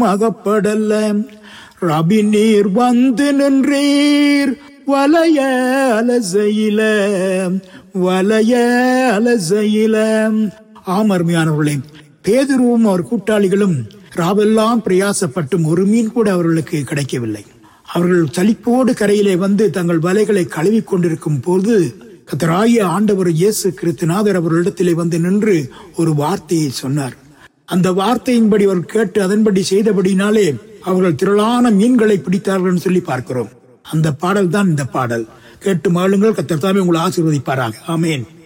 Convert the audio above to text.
அகப்படல ரபி நீர் வந்து நின்றீர் வலைய அலசையில வலைய அலசையில ஆமர்மையானவர்களே பேதுருவும் அவர் கூட்டாளிகளும் ராவெல்லாம் பிரயாசப்பட்டும் ஒரு மீன் கூட அவர்களுக்கு கிடைக்கவில்லை அவர்கள் சலிப்போடு கரையிலே வந்து தங்கள் வலைகளை கழுவிக் கொண்டிருக்கும் போது கத்தராய ஆண்டவர் இயேசு கிறிஸ்துநாதர் அவர்களிடத்திலே வந்து நின்று ஒரு வார்த்தையை சொன்னார் அந்த வார்த்தையின்படி அவர் கேட்டு அதன்படி செய்தபடினாலே அவர்கள் திரளான மீன்களை பிடித்தார்கள் என்று சொல்லி பார்க்கிறோம் அந்த பாடல் தான் இந்த பாடல் கேட்டு மாளுங்கள் கத்தர் தாமே உங்களை ஆசீர்வதிப்பாராக ஆமேன்